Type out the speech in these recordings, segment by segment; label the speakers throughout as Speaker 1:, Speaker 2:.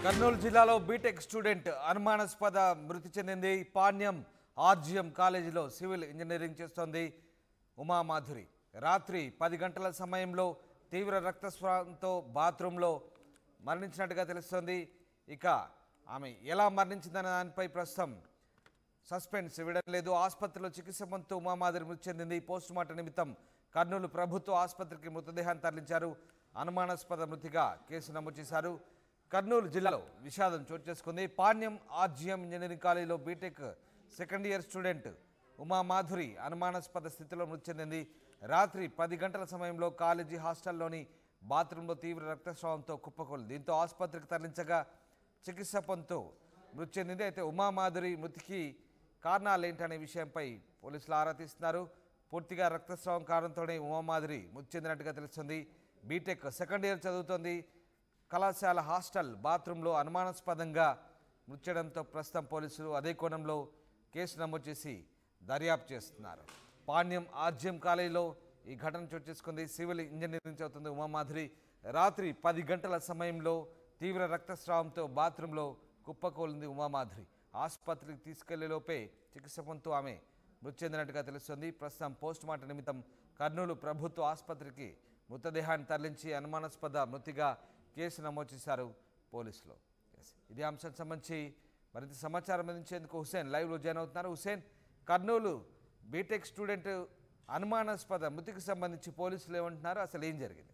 Speaker 1: కర్నూలు జిల్లాలో BTech student అనుమానాస్పద మృతి చెందింది పాణ్యం ఆర్జిఎం కాలేజీలో సివిల్ ఇంజనీరింగ్ చేస్తోంది ఉమామాధురి రాత్రి పది గంటల సమయంలో తీవ్ర రక్తస్రావంతో బాత్రూంలో మరణించినట్టుగా తెలుస్తోంది ఇక ఆమె ఎలా మరణించిందనే దానిపై ప్రస్తుతం సస్పెన్స్ ఇవ్వడం లేదు ఆసుపత్రిలో చికిత్స పొందుతూ ఉమామాదిరి మృతి చెందింది పోస్ట్ మార్టం నిమిత్తం కర్నూలు ప్రభుత్వ ఆసుపత్రికి మృతదేహాన్ని తరలించారు అనుమానాస్పద మృతిగా కేసు నమోదు చేశారు కర్నూలు జిల్లాలో విషాదం చోటు చేసుకుంది పాణ్యం ఆర్జిఎం ఇంజనీరింగ్ కాలేజీలో BTech second year student Umamadhuri అనుమానాస్పద స్థితిలో మృతి చెందింది రాత్రి పది గంటల సమయంలో కాలేజీ హాస్టల్లోని బాత్రూంలో తీవ్ర రక్తస్రావంతో కుప్పకూలి దీంతో ఆసుపత్రికి తరలించగా చికిత్స పొందుతూ మృతి చెందింది అయితే ఉమామాధురి మృతికి కారణాలు ఏంటనే విషయంపై పోలీసులు ఆరా తీస్తున్నారు పూర్తిగా రక్తస్రావం కారణంతోనే ఉమామాధురి మృతి చెందినట్టుగా తెలుస్తుంది బీటెక్ సెకండ్ ఇయర్ చదువుతోంది కళాశాల హాస్టల్ బాత్రూంలో అనుమానాస్పదంగా మృతి చేయడంతో ప్రస్తుతం పోలీసులు అదే కోణంలో కేసు నమోదు చేసి దర్యాప్తు చేస్తున్నారు పాణ్యం ఆర్జిఎం కాలేజీలో ఈ ఘటన చోటు చేసుకుంది సివిల్ ఇంజనీరింగ్ చదువుతుంది ఉమామాధురి రాత్రి పది గంటల సమయంలో తీవ్ర రక్తస్రావంతో బాత్రూంలో కుప్పకూలింది ఉమామాధురి ఆసుపత్రికి తీసుకెళ్లే లోపే చికిత్స పొందుతూ ఆమె మృతి చెందినట్టుగా తెలుస్తుంది ప్రస్తుతం పోస్ట్ మార్టం నిమిత్తం కర్నూలు ప్రభుత్వ ఆసుపత్రికి మృతదేహాన్ని తరలించి అనుమానాస్పద మృతిగా కేసు నమోదు చేశారు పోలీసులు ఎస్ ఇదే అంశానికి సంబంధించి మరింత సమాచారం అందించేందుకు హుసేన్ లైవ్లో జాయిన్ అవుతున్నారు హుసేన్ కర్నూలు బీటెక్ స్టూడెంట్ అనుమానాస్పద మృతికి సంబంధించి పోలీసులు ఏమంటున్నారు అసలు ఏం జరిగింది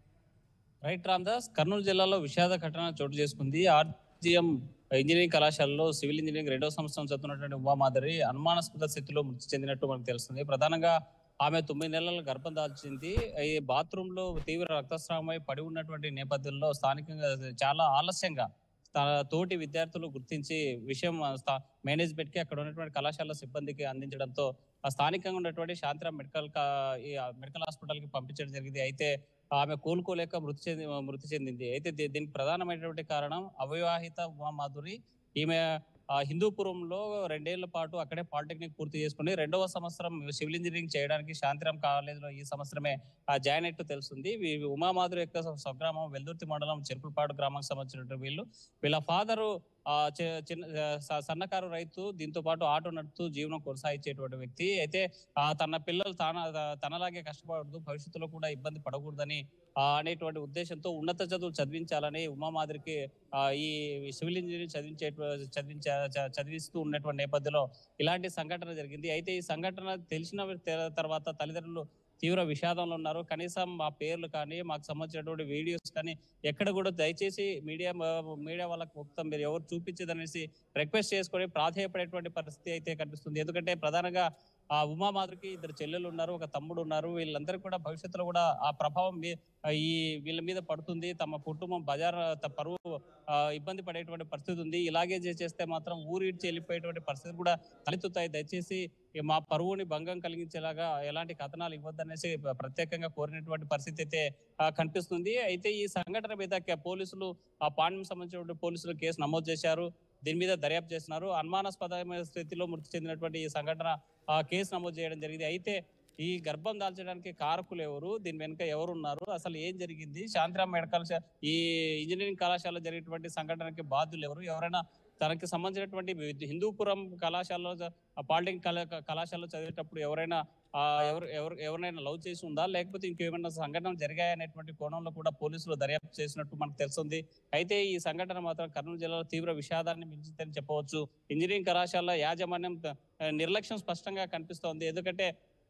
Speaker 2: రైట్ రామ్దాస్ కర్నూలు జిల్లాలో విషాద ఘటన చోటు చేసుకుంది ఆర్జిఎం ఇంజనీరింగ్ కళాశాలలో సివిల్ ఇంజనీరింగ్ రెండవ సంవత్సరం చదువుతున్నటువంటి ఉమామాధురి అనుమానాస్పద స్థితిలో మృతి చెందినట్టు మనకు తెలుస్తుంది ప్రధానంగా ఆమె తొమ్మిది నెలల గర్భం దాల్చింది ఈ బాత్రూమ్ లో తీవ్ర రక్తస్రావమై పడి ఉన్నటువంటి నేపథ్యంలో స్థానికంగా చాలా ఆలస్యంగా తన తోటి విద్యార్థులు గుర్తించి విషయం మేనేజ్మెంట్ కి అక్కడ ఉన్నటువంటి కళాశాల సిబ్బందికి అందించడంతో ఆ స్థానికంగా ఉన్నటువంటి శాంతిరామ్ మెడికల్ కా- ఈ మెడికల్ హాస్పిటల్ కి పంపించడం జరిగింది అయితే ఆమె కోలుకోలేక మృతి చెంది మృతి చెందింది అయితే దీ- దీనికి ప్రధానమైనటువంటి కారణం అవివాహిత ఉమామాధురి ఈమె ఆ, హిందూపురంలో రెండేళ్ల పాటు అక్కడే పాలిటెక్నిక్ పూర్తి చేసుకుని రెండవ సంవత్సరం సివిల్ ఇంజనీరింగ్ చేయడానికి శాంతిరామ్ కాలేజీలో ఈ సంవత్సరమే ఆ, జాయిన్ అయినట్టు తెలుస్తుంది వీ- ఉమామాధురి యొక్క స్వగ్రామం వెల్దుర్తి మండలం చెరుకులపాడు గ్రామానికి సంబంధించినటువంటి వీళ్ళు వీళ్ళ ఫాదరు ఆ చి- చిన్న ఆ, స- సన్నకారు రైతు దీంతో పాటు ఆటో నడుపుతూ జీవనం కొనసాగించేటువంటి వ్యక్తి అయితే ఆ తన పిల్లలు తాన తనలాగే కష్టపడదు భవిష్యత్తులో కూడా ఇబ్బంది పడకూడదని ఆ, అనేటువంటి ఉద్దేశంతో ఉన్నత చదువులు చదివించాలని ఉమామాదిరికి ఆ, ఈ సివిల్ ఇంజనీరింగ్ చదివించే చదివించ చ- చదివిస్తూ ఉన్నటువంటి నేపథ్యంలో ఇలాంటి సంఘటన జరిగింది అయితే ఈ సంఘటన తెలిసిన తె- తర్వాత తల్లిదండ్రులు తీవ్ర విషాదంలో ఉన్నారు కనీసం మా పేర్లు కానీ మాకు సంబంధించినటువంటి వీడియోస్ కానీ ఎక్కడ కూడా దయచేసి మీడియా మీడియా వాళ్ళకి మొత్తం మీరు ఎవరు చూపించదనేసి రిక్వెస్ట్ చేసుకొని ప్రాధేయపడేటువంటి పరిస్థితి అయితే కనిపిస్తుంది ఎందుకంటే ప్రధానంగా ఆ ఉమామాతకి ఇద్దరు చెల్లెలు ఉన్నారు ఒక తమ్ముడు ఉన్నారు వీళ్ళందరూ కూడా భవిష్యత్తులో కూడా ఆ ప్రభావం మీ- ఈ వీళ్ళ మీద పడుతుంది తమ కుటుంబం బజార్ త- పరువు ఆ, ఇబ్బంది పడేటువంటి పరిస్థితి ఉంది ఇలాగే చే- చేస్తే మాత్రం ఊరి ఇడ్చి వెళ్ళిపోయేటువంటి పరిస్థితి కూడా తలెత్తుతాయి దయచేసి ఈ మా పరువుని భంగం కలిగించేలాగా ఎలాంటి కథనాలు ఇవ్వద్దనేసి ప్ర- ప్రత్యేకంగా కోరినటువంటి పరిస్థితి అయితే ఆ, కనిపిస్తుంది అయితే ఈ సంఘటన మీద కే- పోలీసులు ఆ పాండ్యం సంబంధించినటువంటి పోలీసులు కేసు నమోదు చేశారు దీని మీద దర్యాప్తు చేస్తున్నారు అనుమానాస్పదమైన స్థితిలో మృతి చెందినటువంటి ఈ సంఘటన ఆ కేసు నమోదు చేయడం జరిగింది అయితే ఈ గర్భం దాల్చడానికి కారకులు ఎవరు దీని వెనుక ఎవరు ఉన్నారు అసలు ఏం జరిగింది శాంతిరామ్ మెడికల్ శా- ఈ ఇంజనీరింగ్ కళాశాలలో జరిగినటువంటి సంఘటనకి బాధ్యులు ఎవరు ఎవరైనా తనకి సంబంధించినటువంటి విద్య- హిందూపురం కళాశాలలో చ- ఆ పాలిటెక్నిక్ కళా కళాశాలలో చదివేటప్పుడు ఎవరైనా ఆ ఎవరు ఎవరు ఎవరైనా లవ్ చేసి ఉందా లేకపోతే ఇంకేమైనా సంఘటనలు జరిగాయనేటువంటి కోణంలో కూడా పోలీసులు దర్యాప్తు చేసినట్టు మనకు తెలుస్తుంది అయితే ఈ సంఘటన మాత్రం కర్నూలు జిల్లాలో తీవ్ర విషాదాన్ని మించిందని చెప్పవచ్చు ఇంజనీరింగ్ కళాశాల యాజమాన్యం త- నిర్లక్ష్యం స్పష్టంగా కనిపిస్తోంది ఎందుకంటే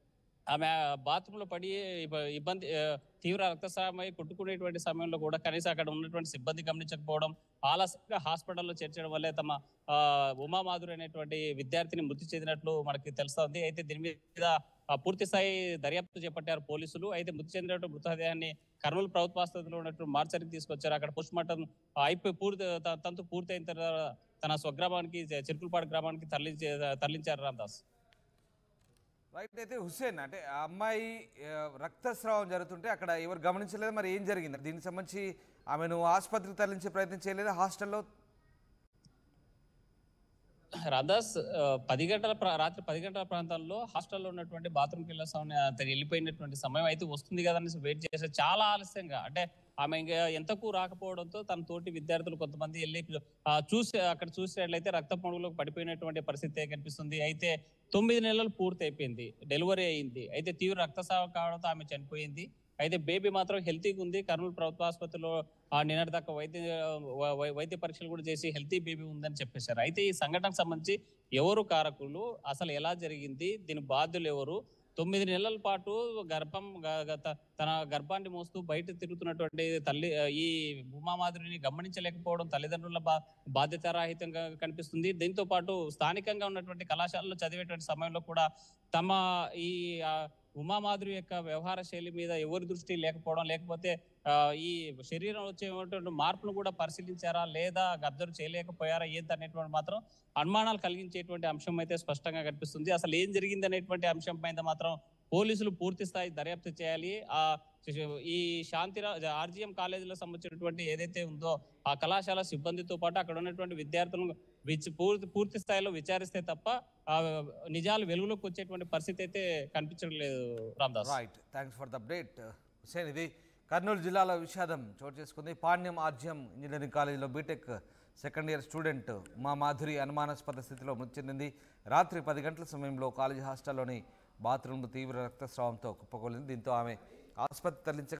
Speaker 2: ఆమె బాత్రూమ్ లో పడి ఇబ- ఇబ్బంది ఆ, తీవ్ర రక్తస్రావమై కొట్టుకునేటువంటి సమయంలో కూడా కనీసం అక్కడ ఉన్నటువంటి సిబ్బంది గమనించకపోవడం ఆలస్యంగా హాస్పిటల్లో చేర్చడం వల్లే తమ ఆ, ఉమామాధురి అనేటువంటి విద్యార్థిని మృతి చెందినట్లు మనకి తెలుస్తోంది అయితే దీని మీద ఆ, పూర్తి స్థాయి దర్యాప్తు చేపట్టారు పోలీసులు అయితే మృతి చెందినటువంటి మృతదేహాన్ని కర్నూలు ప్రభుత్వ ఆసుపత్రిలో ఉన్నటువంటి మార్చరికి తీసుకొచ్చారు అక్కడ పోస్ట్ మార్టం అయిపోయి పూర్తి త- తంతు పూర్తయిన తర్వాత తన స్వగ్రామానికి చిరుకులపాడు గ్రామానికి తరలించే తరలించారు రామదాస్
Speaker 1: రైట్ అయితే హుస్సేన్ అంటే ఆ అమ్మాయి ఆ, రక్తస్రావం జరుగుతుంటే అక్కడ ఎవరు గమనించలేదు మరి ఏం జరిగింది దీనికి సంబంధించి ఆమెను ఆసుపత్రికి తరలించే ప్రయత్నం చేయలేదా హాస్టల్లో
Speaker 2: రాధాస్ ఆ, పది గంటల ప్ర- రాత్రి పది గంటల ప్రాంతాల్లో హాస్టల్లో ఉన్నటువంటి బాత్రూమ్కి వెళ్ళే సమయం అతను వెళ్ళిపోయినటువంటి సమయం అయితే వస్తుంది కదా అనేసి వెయిట్ చేస్తే చాలా ఆలస్యంగా అంటే ఆమె ఇంకా ఎంతకు రాకపోవడంతో తన తోటి విద్యార్థులు కొంతమంది వెళ్ళి ఆ, చూసి అక్కడ చూసినట్లయితే రక్త పొడుగులకు పడిపోయినటువంటి పరిస్థితి కనిపిస్తుంది అయితే తొమ్మిది నెలలు పూర్తి అయిపోయింది డెలివరీ అయింది అయితే తీవ్ర రక్తస్రావం కావడంతో ఆమె చనిపోయింది అయితే బేబీ మాత్రం హెల్తీగా ఉంది కర్నూలు ప్రభుత్వ ఆసుపత్రిలో ఆ నిన్నటి దాకా వైద్య వై- వై- వైద్య పరీక్షలు కూడా చేసి హెల్తీ బేబీ ఉందని చెప్పేశారు అయితే ఈ సంఘటనకు సంబంధించి ఎవరు కారకులు అసలు ఎలా జరిగింది దీని బాధ్యులు ఎవరు తొమ్మిది నెలల పాటు గర్భం గ- గ- త- తన గర్భాన్ని మోస్తూ బయట తిరుగుతున్నటువంటి తల్లి ఈ ఉమామాధురిని గమనించలేకపోవడం తల్లిదండ్రుల బా బాధ్యతారాహితంగా కనిపిస్తుంది దీంతో పాటు స్థానికంగా ఉన్నటువంటి కళాశాలలో చదివేటువంటి సమయంలో కూడా తమ ఈ ఆ, ఉమామాధురి యొక్క వ్యవహార శైలి మీద ఎవరి దృష్టి లేకపోవడం లేకపోతే ఆ, ఈ శరీరం వచ్చేటువంటి మార్పును కూడా పరిశీలించారా లేదా అబ్జర్వ్ చేయలేకపోయారా ఏంటి అనేటువంటి మాత్రం అనుమానాలు కలిగించేటువంటి అంశం అయితే స్పష్టంగా కనిపిస్తుంది అసలు ఏం జరిగింది అనేటువంటి అంశం పైన మాత్రం పోలీసులు పూర్తి స్థాయి దర్యాప్తు చేయాలి ఆ ఈ శాంతిరా ఆర్జీఎం కాలేజీలో సంబంధించినటువంటి ఏదైతే ఉందో ఆ కళాశాల సిబ్బందితో పాటు అక్కడ ఉన్నటువంటి విద్యార్థులను విచ్- పూర్తి పూర్తి స్థాయిలో విచారిస్తే తప్ప ఆ నిజాలు వెలుగులోకి వచ్చేటువంటి పరిస్థితి అయితే కనిపించడం లేదు Ramdas
Speaker 1: right thanks for the update Hussain ఇది కర్నూలు జిల్లాలో విషాదం చోటు చేసుకుంది పాణ్యం ఆర్జ్యం ఇంజనీరింగ్ కాలేజీలో బీటెక్ సెకండ్ ఇయర్ స్టూడెంట్ మా మాధురి అనుమానాస్పద స్థితిలో మృతి చెందింది రాత్రి పది గంటల సమయంలో కాలేజీ హాస్టల్లోని బాత్రూమ్ తీవ్ర రక్తస్రావంతో కుప్పకూలింది దీంతో ఆమె ఆసుపత్రి తరలించగా